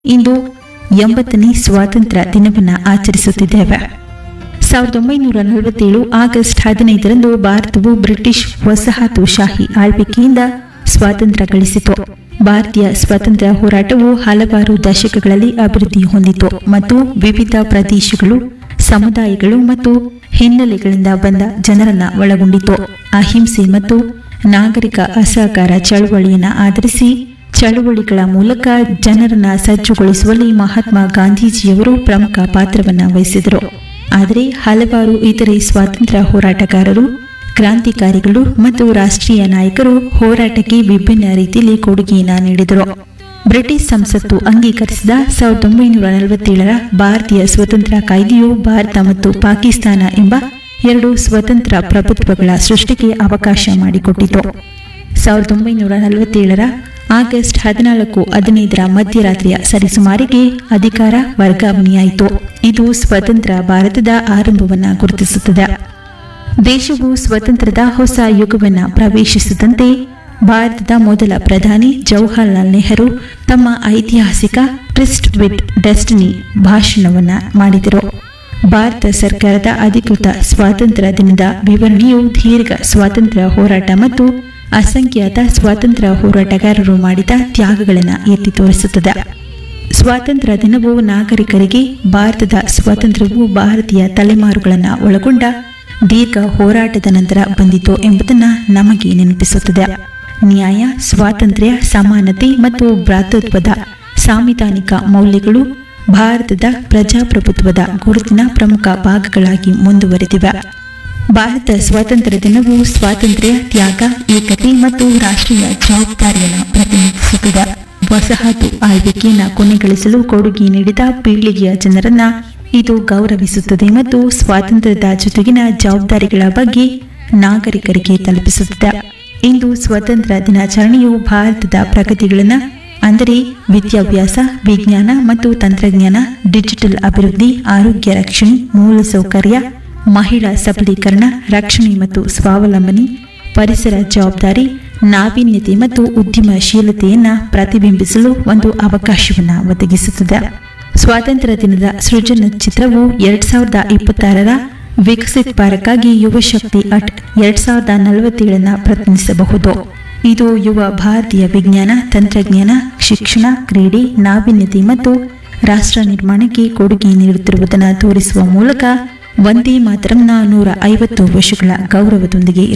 ಇಂದು ಎಂಬತ್ತನೇ ಸ್ವಾತಂತ್ರ್ಯ ದಿನವನ್ನು ಆಚರಿಸುತ್ತಿದ್ದೇವೆ ಸಾವಿರದ ಒಂಬೈನೂರ ನಲವತ್ತೇಳು ಆಗಸ್ಟ್ ಹದಿನೈದರಂದು ಭಾರತವು ಬ್ರಿಟಿಷ್ ವಸಾಹತುಶಾಹಿ ಆಳ್ವಿಕೆಯಿಂದ ಸ್ವಾತಂತ್ರ್ಯ ಗಳಿಸಿತು ಭಾರತೀಯ ಸ್ವಾತಂತ್ರ್ಯ ಹೋರಾಟವು ಹಲವಾರು ದಶಕಗಳಲ್ಲಿ ಅಭಿವೃದ್ಧಿ ಹೊಂದಿತು ಮತ್ತು ವಿವಿಧ ಪ್ರದೇಶಗಳು ಸಮುದಾಯಗಳು ಮತ್ತು ಹಿನ್ನೆಲೆಗಳಿಂದ ಬಂದ ಜನರನ್ನ ಒಳಗೊಂಡಿತು ಅಹಿಂಸೆ ಮತ್ತು ನಾಗರಿಕ ಅಸಹಕಾರ ಚಳವಳಿಯನ್ನು ಆಧರಿಸಿ ಚಳವಳಿಗಳ ಮೂಲಕ ಜನರನ್ನ ಸಜ್ಜುಗೊಳಿಸುವಲ್ಲಿ ಮಹಾತ್ಮ ಗಾಂಧೀಜಿಯವರು ಪ್ರಮುಖ ಪಾತ್ರವನ್ನು ವಹಿಸಿದರು ಆದರೆ ಹಲವಾರು ಇತರೆ ಸ್ವಾತಂತ್ರ್ಯ ಹೋರಾಟಗಾರರು ಕ್ರಾಂತಿಕಾರಿಗಳು ಮತ್ತು ರಾಷ್ಟ್ರೀಯ ನಾಯಕರು ಹೋರಾಟಕ್ಕೆ ವಿಭಿನ್ನ ರೀತಿಯಲ್ಲಿ ಕೊಡುಗೆಯನ್ನು ನೀಡಿದರು ಬ್ರಿಟಿಷ್ ಸಂಸತ್ತು ಅಂಗೀಕರಿಸಿದ ಸಾವಿರದ ಒಂಬೈನೂರ ನಲವತ್ತೇಳರ ಭಾರತೀಯ ಸ್ವಾತಂತ್ರ್ಯ ಕಾಯ್ದೆಯು ಭಾರತ ಮತ್ತು ಪಾಕಿಸ್ತಾನ ಎಂಬ ಎರಡು ಸ್ವತಂತ್ರ ಪ್ರಭುತ್ವಗಳ ಸೃಷ್ಟಿಗೆ ಅವಕಾಶ ಮಾಡಿಕೊಟ್ಟಿತು ಸಾವಿರದ ಒಂಬೈನೂರ ನಲವತ್ತೇಳರ ಆಗಸ್ಟ್ ಹದಿನಾಲ್ಕು ಹದಿನೈದರ ಮಧ್ಯರಾತ್ರಿಯ ಸರಿಸುಮಾರಿಗೆ ಅಧಿಕಾರ ವರ್ಗಾವಣೆಯಾಯಿತು ಇದು ಸ್ವತಂತ್ರ ಭಾರತದ ಆರಂಭವನ್ನು ಗುರುತಿಸುತ್ತದೆ ದೇಶವು ಸ್ವತಂತ್ರದ ಹೊಸ ಯುಗವನ್ನು ಪ್ರವೇಶಿಸಿದಂತೆ ಭಾರತದ ಮೊದಲ ಪ್ರಧಾನಿ ಜವಾಹರ್ಲಾಲ್ ನೆಹರು ತಮ್ಮ ಐತಿಹಾಸಿಕ ಟ್ರಿಸ್ಟ್ ವಿತ್ ಡೆಸ್ಟಿನಿ ಭಾಷಣವನ್ನು ಮಾಡಿದರು ಭಾರತ ಸರ್ಕಾರದ ಅಧಿಕೃತ ಸ್ವಾತಂತ್ರ್ಯ ದಿನದ ವಿವರಣೆಯು ದೀರ್ಘ ಸ್ವಾತಂತ್ರ್ಯ ಹೋರಾಟ ಮತ್ತು ಅಸಂಖ್ಯಾತ ಸ್ವಾತಂತ್ರ್ಯ ಹೋರಾಟಗಾರರು ಮಾಡಿದ ತ್ಯಾಗಗಳನ್ನು ಎತ್ತಿ ತೋರಿಸುತ್ತದೆ ಸ್ವಾತಂತ್ರ್ಯ ದಿನವು ನಾಗರಿಕರಿಗೆ ಭಾರತದ ಸ್ವಾತಂತ್ರ್ಯವು ಭಾರತೀಯ ತಲೆಮಾರುಗಳನ್ನು ಒಳಗೊಂಡ ದೀರ್ಘ ಹೋರಾಟದ ನಂತರ ಬಂದಿತು ಎಂಬುದನ್ನು ನಮಗೆ ನೆನಪಿಸುತ್ತದೆ ನ್ಯಾಯ ಸ್ವಾತಂತ್ರ್ಯ ಸಮಾನತೆ ಮತ್ತು ಭ್ರಾತೃತ್ವದ ಸಾಂವಿಧಾನಿಕ ಮೌಲ್ಯಗಳು ಭಾರತದ ಪ್ರಜಾಪ್ರಭುತ್ವದ ಗುರುತಿನ ಪ್ರಮುಖ ಭಾಗಗಳಾಗಿ ಮುಂದುವರೆದಿವೆ ಭಾರತ ಸ್ವಾತಂತ್ರ್ಯ ದಿನವು ಸ್ವಾತಂತ್ರ್ಯ ತ್ಯಾಗ ಏಕತೆ ಮತ್ತು ರಾಷ್ಟ್ರೀಯ ಜವಾಬ್ದಾರಿಯನ್ನು ಪ್ರತಿನಿಧಿಸುತ್ತದೆ ವಸಾಹತು ಆಳ್ವಿಕೆಯನ್ನು ಕೊನೆಗಳಿಸಲು ಕೊಡುಗೆ ನೀಡಿದ ಪೀಳಿಗೆಯ ಜನರನ್ನ ಇದು ಗೌರವಿಸುತ್ತದೆ ಮತ್ತು ಸ್ವಾತಂತ್ರ್ಯದ ಜೊತೆಗಿನ ಜವಾಬ್ದಾರಿಗಳ ಬಗ್ಗೆ ನಾಗರಿಕರಿಗೆ ತಲುಪಿಸುತ್ತದೆ ಇಂದು ಸ್ವಾತಂತ್ರ್ಯ ದಿನಾಚರಣೆಯು ಭಾರತದ ಪ್ರಗತಿಗಳನ್ನು ಅಂದರೆ ವಿದ್ಯಾಭ್ಯಾಸ ವಿಜ್ಞಾನ ಮತ್ತು ತಂತ್ರಜ್ಞಾನ ಡಿಜಿಟಲ್ ಅಭಿವೃದ್ಧಿ ಆರೋಗ್ಯ ರಕ್ಷಣೆ ಮೂಲಸೌಕರ್ಯ ಮಹಿಳಾ ಸಬಲೀಕರಣ ರಕ್ಷಣೆ ಮತ್ತು ಸ್ವಾವಲಂಬನೆ ಪರಿಸರ ಜವಾಬ್ದಾರಿ ನಾವೀನ್ಯತೆ ಮತ್ತು ಉದ್ಯಮಶೀಲತೆಯನ್ನು ಪ್ರತಿಬಿಂಬಿಸಲು ಒಂದು ಅವಕಾಶವನ್ನು ಒದಗಿಸುತ್ತದೆ ಸ್ವಾತಂತ್ರ್ಯ ದಿನದ ಸೃಜನ ಚಿತ್ರವು ಎರಡ್ ಸಾವಿರದ ಇಪ್ಪತ್ತಾರರ ವಿಕಸಿತ್ ಭಾರಕ್ಕಾಗಿ ಯುವ ಶಕ್ತಿ ಅಟ್ ಎರಡ್ ಸಾವಿರದ ನಲವತ್ತೇಳನ್ನ ಪ್ರತಿನಿಧಿಸಬಹುದು ಇದು ಯುವ ಭಾರತೀಯ ವಿಜ್ಞಾನ ತಂತ್ರಜ್ಞಾನ ಶಿಕ್ಷಣ ಕ್ರೀಡೆ ನಾವೀನ್ಯತೆ ಮತ್ತು ರಾಷ್ಟ್ರ ನಿರ್ಮಾಣಕ್ಕೆ ಕೊಡುಗೆ ನೀಡುತ್ತಿರುವುದನ್ನು ತೋರಿಸುವ ಮೂಲಕ ವಂದೇ ಮಾತರಂನ ನೂರ ಐವತ್ತು ವರ್ಷಗಳ ಗೌರವದೊಂದಿಗೆ